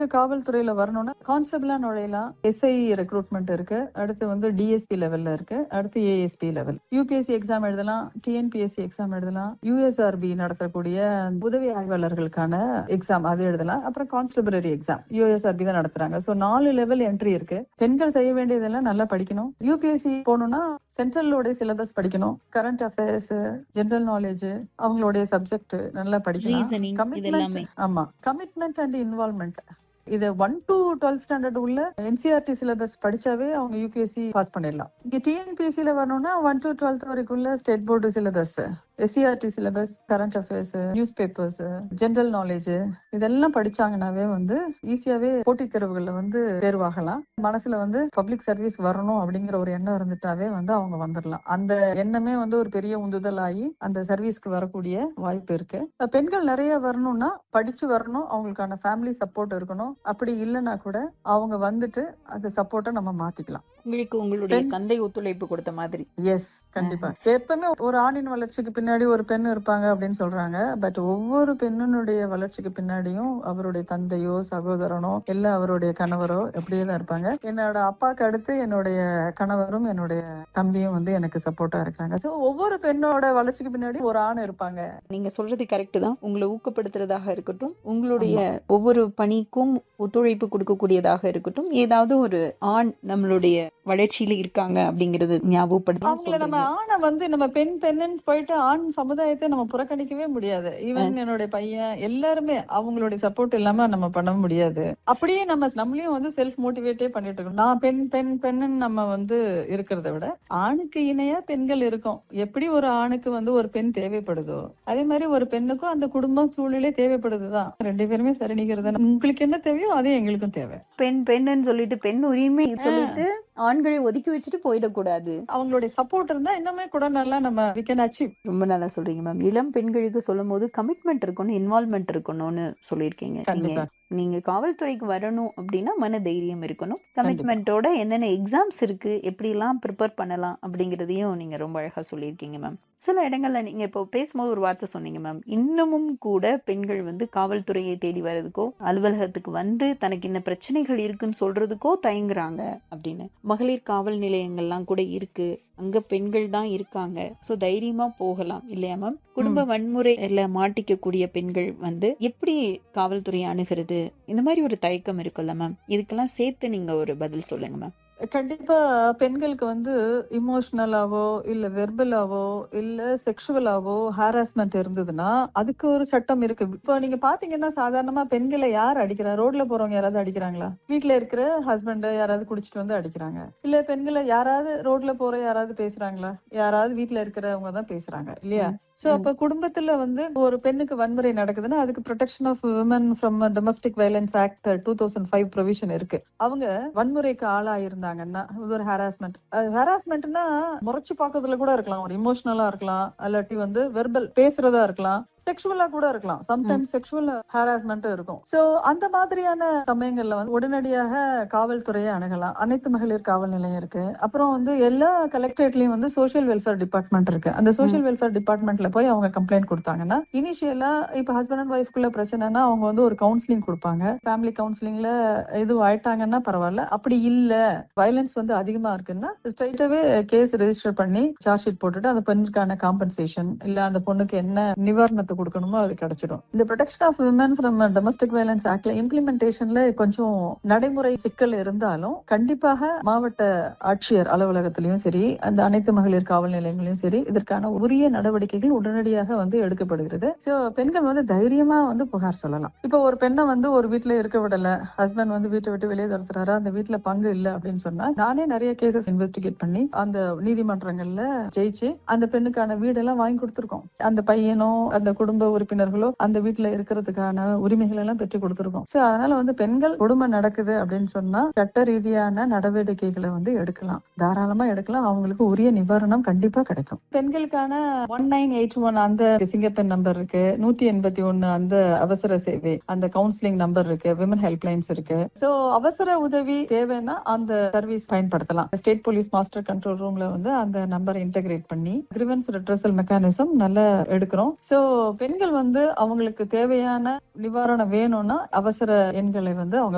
காவல்துறையில வரணும்னா கான்ஸ்டபிளா நுழையலாம் SI recruitment இருக்கு அடுத்து வந்து டிஎஸ்பி லெவல்ல இருக்கு அடுத்து ஏஎஸ்பி லெவல் யூபிஎஸ்சி எக்ஸாம் எழுதலாம் டிஎன்பிஎஸ்சி எக்ஸாம் எழுதலாம் யூஎஸ்ஆர்பி நடத்தக்கூடிய உதவி ஆய்வாளர்களுக்கான எக்ஸாம் அது எழுதலாம் அப்புறம் கான்ஸ்டபிளரி எக்ஸாம் யூஎஸ்ஆர்பி தான் நடத்துறாங்க சோ நாலு லெவல் என்ட்ரி இருக்கு பெண்கள் செய்ய வேண்டியதெல்லாம் நல்லா படிக்கணும் யூபிஎஸ்சி போகணும்னா சென்ட்ரலோட சிலபஸ் படிக்கணும் கரண்ட் அஃபேர்ஸ் ஜெனரல் நாலேஜ் அவங்களுடைய சப்ஜெக்ட் நல்லா படிக்கணும் ரீசனிங் இது எல்லாமே கமிட்மெண்ட் ஆமா கமிட்மெண்ட் அண்ட் இன்வால்மெண்ட் இத ஒன் டு டுவெல்த் ஸ்டாண்டர்ட் உள்ள என்சிஆர்டி சிலபஸ் படிச்சாவே அவங்க யூபிஎஸ்சி பாஸ் பண்ணிடலாம் இங்க டிஎன்பிஎஸ்சி ல வரணும்னா ஒன் டு டுவெல்த் வரைக்குள்ள state board syllabus SCRT syllabus current affairs news papers general knowledge இதெல்லாம் படிச்சாங்கன்னாவே வந்து ஈஸியாவே போட்டித் தேர்வுகள்ல வந்து தேர்வாகலாம் மனசுல வந்து பப்ளிக் சர்வீஸ் வரணும் அப்படிங்கிற ஒரு எண்ணம் இருந்துட்டாவே வந்து அவங்க வந்துடலாம் அந்த எண்ணமே வந்து ஒரு பெரிய உந்துதல் ஆகி அந்த சர்வீஸ்க்கு வரக்கூடிய வாய்ப்பு இருக்கு அஹ் பெண்கள் நிறைய வரணும்னா படிச்சு வரணும் அவங்களுக்கான ஃபேமிலி சப்போர்ட் இருக்கணும் அப்படி இல்லைன்னா கூட அவங்க வந்துட்டு அந்த சப்போர்ட்டை நம்ம மாத்திக்கலாம் உங்களுக்கு உங்களுடைய தந்தை ஒத்துழைப்பு கொடுத்த மாதிரி எஸ் கண்டிப்பா எப்பவுமே ஒரு ஆணின் வளர்ச்சிக்கு பின்னாடி ஒரு பெண் இருப்பாங்க அப்படின்னு சொல்றாங்க பட் ஒவ்வொரு பெண்ணினுடைய வளர்ச்சிக்கு பின்னாடியும் அவருடைய தந்தையோ சகோதரனோ இல்ல அவருடைய கணவரோ எப்படியே தான் இருப்பாங்க என்னோட அப்பாக்கு அடுத்து என்னுடைய கணவரும் என்னுடைய தம்பியும் வந்து எனக்கு சப்போர்ட்டா இருக்காங்க சோ ஒவ்வொரு பெண்ணோட வளர்ச்சிக்கு பின்னாடி ஒரு ஆண் இருப்பாங்க நீங்க சொல்றது கரெக்ட் தான் உங்களை ஊக்கப்படுத்துறதாக இருக்கட்டும் உங்களுடைய ஒவ்வொரு பணிக்கும் ஒத்துழைப்பு கொடுக்கக்கூடியதாக இருக்கட்டும் ஏதாவது ஒரு ஆண் நம்மளுடைய வளர்ச்சியில இருக்காங்க அப்படிங்கறது ஞாபகப்படுத்தி அவங்கள நம்ம ஆணை வந்து நம்ம பெண் பெண்ணுன்னு போயிட்டு ஆண் சமுதாயத்தை நம்ம புறக்கணிக்கவே முடியாது ஈவன் என்னுடைய பையன் எல்லாருமே அவங்களுடைய சப்போர்ட் இல்லாம நம்ம பண்ண முடியாது அப்படியே நம்ம நம்மளையும் வந்து செல்ஃப் மோட்டிவேட்டே பண்ணிட்டு இருக்கோம் நான் பெண் பெண் பெண்ணுன்னு நம்ம வந்து இருக்கிறத விட ஆணுக்கு இணையா பெண்கள் இருக்கும் எப்படி ஒரு ஆணுக்கு வந்து ஒரு பெண் தேவைப்படுதோ அதே மாதிரி ஒரு பெண்ணுக்கும் அந்த குடும்பம் சூழ்நிலை தேவைப்படுதுதான் ரெண்டு பேருமே சரிணிக்கிறது உங்களுக்கு என்ன தேவையோ அதே எங்களுக்கும் தேவை பெண் பெண்ணுன்னு சொல்லிட்டு பெண் உரிமை சொல்லிட்டு ஆண்களை ஒதுக்கி வச்சுட்டு போயிடக்கூடாது அவங்களுடைய சப்போர்ட் இருந்தா இன்னுமே கூட நல்லா நம்ம வி கேன் அச்சீவ் ரொம்ப நல்லா சொல்றீங்க மேம் இளம் பெண்களுக்கு சொல்லும் போது கமிட்மெண்ட் இருக்கணும் இன்வால்மெண்ட் இருக்கணும்னு சொல்லியிருக்கீங்க நீங்க கண்டிப்பா நீங்க காவல்துறைக்கு வரணும் அப்படின்னா மன தைரியம் இருக்கணும் கமிட்மெண்ட்டோட என்னென்ன எக்ஸாம்ஸ் இருக்கு எப்படி எல்லாம் ப்ரிப்பேர் பண்ணலாம் அப்படிங்கறதையும் நீங்க ரொம்ப அழகா சொல்லியிருக்கீங்க மேம் சில இடங்கள்ல நீங்க இப்போ பேசும்போது ஒரு வார்த்தை சொன்னீங்க மேம் இன்னமும் கூட பெண்கள் வந்து காவல்துறையை தேடி வர்றதுக்கோ அலுவலகத்துக்கு வந்து தனக்கு இந்த பிரச்சனைகள் இருக்குன்னு சொல்றதுக்கோ தயங்குறாங்க அப்படின்னு மகளிர் காவல் நிலையங்கள்லாம் கூட இருக்கு அங்க பெண்கள் தான் இருக்காங்க சோ தைரியமா போகலாம் இல்லையா மேம் குடும்ப வன்முறையில மாட்டிக்கக்கூடிய பெண்கள் வந்து எப்படி காவல்துறையை அணுகிறது இந்த மாதிரி ஒரு தயக்கம் இருக்குல்ல மேம் இதுக்கெல்லாம் சேர்த்து நீங்க ஒரு பதில் சொல்லுங்க மேம் கண்டிப்பா பெண்களுக்கு வந்து இமோஷனலாவோ இல்ல வெர்பலாவோ இல்ல செக்ஷுவலாவோ ஹாராஸ்மெண்ட் இருந்ததுன்னா அதுக்கு ஒரு சட்டம் இருக்கு இப்போ நீங்க பாத்தீங்கன்னா சாதாரணமா பெண்களை யார் அடிக்கிறா ரோட்ல போறவங்க யாராவது அடிக்கிறாங்களா வீட்ல இருக்கிற ஹஸ்பண்ட் யாராவது குடிச்சிட்டு வந்து அடிக்கிறாங்க இல்ல பெண்களை யாராவது ரோட்ல போற யாராவது பேசுறாங்களா யாராவது வீட்ல இருக்கிறவங்க தான் பேசுறாங்க இல்லையா சோ அப்ப குடும்பத்துல வந்து ஒரு பெண்ணுக்கு வன்முறை நடக்குதுன்னா அதுக்கு protection of women from domestic violence act two thousand five provision இருக்கு அவங்க வன்முறைக்கு ஆளாயிருந்தாங்கன்னா இது ஒரு ஹராஸ்மெண்ட் ஹராஸ்மெண்ட்னா முறைச்சு பாக்குறதுல கூட இருக்கலாம் ஒரு இமோஷனலா இருக்கலாம் இல்லாட்டி வந்து வெர்பல் பேசுறதா இருக்கலாம் செக்ஷுவலா கூட இருக்கலாம் சம்டைம்ஸ் செக்ஷுவல் ஹராஸ்மெண்ட்டும் இருக்கும் சோ அந்த மாதிரியான சமயங்கள்ல வந்து உடனடியாக காவல்துறையை அணுகலாம் அனைத்து மகளிர் காவல் நிலையம் இருக்கு அப்புறம் வந்து எல்லா கலெக்டரேட்லயும் வந்து சோஷியல் வெல்ஃபேர் டிபார்ட்மெண்ட் இருக்கு அந்த சோஷியல் வெல்ஃபேர் டிபார்ட்மெண்ட்ல போய் அவங்க கம்ப்ளைண்ட் கொடுத்தாங்கன்னா இனிஷியலா இப்ப ஹஸ்பண்ட் அண்ட் ஒய்ஃப்குள்ள பிரச்சனைனா அவங்க வந்து ஒரு கவுன்சிலிங் கொடுப்பாங்க ஃபேமிலி கவுன்சிலிங்ல இது ஆயிட்டாங்கன்னா பரவாயில்ல அப்படி இல்ல வயலன்ஸ் வந்து அதிகமா இருக்குன்னா ஸ்ட்ரைட்டாவே கேஸ் ரெஜிஸ்டர் பண்ணி சார்ஜ் ஷீட் போட்டுட்டு அந்த பெண்ணுக்கான காம்பன்சேஷன் இல்ல அந்த பொண்ணுக்கு என்ன நிவாரணத்தை கொடுக்கணுமோ அது கிடைச்சிடும் இந்த protection of women from domestic violence ஆக்ட்ல இம்ப்ளிமெண்டேஷன்ல கொஞ்சம் நடைமுறை சிக்கல் இருந்தாலும் கண்டிப்பாக மாவட்ட ஆட்சியர் அலுவலகத்திலயும் சரி அந்த அனைத்து மகளிர் காவல் நிலையங்களையும் சரி இதற்கான உரிய நடவடிக்கைகள் உடனடியாக வந்து எடுக்கப்படுகிறது சோ பெண்கள் வந்து தைரியமா வந்து புகார் சொல்லலாம் இப்போ ஒரு பெண்ணை வந்து ஒரு வீட்டுல இருக்க விடல ஹஸ்பண்ட் வந்து வீட்டை விட்டு வெளியே துரத்துறாரு அந்த வீட்டுல பங்கு இல்ல அப்படின்னு சொன்னா நானே நிறைய கேசஸ் இன்வெஸ்டிகேட் பண்ணி அந்த நீதிமன்றங்கள்ல ஜெயிச்சு அந்த பெண்ணுக்கான வீடெல்லாம் வாங்கி கொடுத்திருக்கோம் அந்த பையனோ அந்த குடும்ப உறுப்பினர்களோ அந்த வீட்டுல இருக்கிறதுக்கான உரிமைகள் எல்லாம் பெற்று கொடுத்திருக்கோம் சோ அதனால வந்து பெண்கள் கொடுமை நடக்குது அப்படின்னு சொன்னா சட்ட ரீதியான நடவடிக்கைகளை வந்து எடுக்கலாம் தாராளமா எடுக்கலாம் அவங்களுக்கு உரிய நிவாரணம் கண்டிப்பா கிடைக்கும் பெண்களுக்கான ஒன் நைன் எயிட் ஒன் அந்த சிங்கப்பெண் நம்பர் இருக்கு நூத்தி எண்பத்தி ஒன்னு அந்த அவசர சேவை அந்த கவுன்சிலிங் நம்பர் இருக்கு விமன் ஹெல்ப் லைன்ஸ் இருக்கு சோ அவசர உதவி தேவைன்னா அந்த சர்வீஸ் பயன்படுத்தலாம் ஸ்டேட் போலீஸ் மாஸ்டர் கண்ட்ரோல் ரூம்ல வந்து அந்த நம்பரை இன்டகிரேட் பண்ணி கிரிவன்ஸ் ரெட்ரஸல் மெக்கானிசம் நல்லா எடுக்கிறோம் சோ பெண்கள் வந்து அவங்களுக்கு தேவையான நிவாரணம் வேணும்னா அவசர எண்களை வந்து அவங்க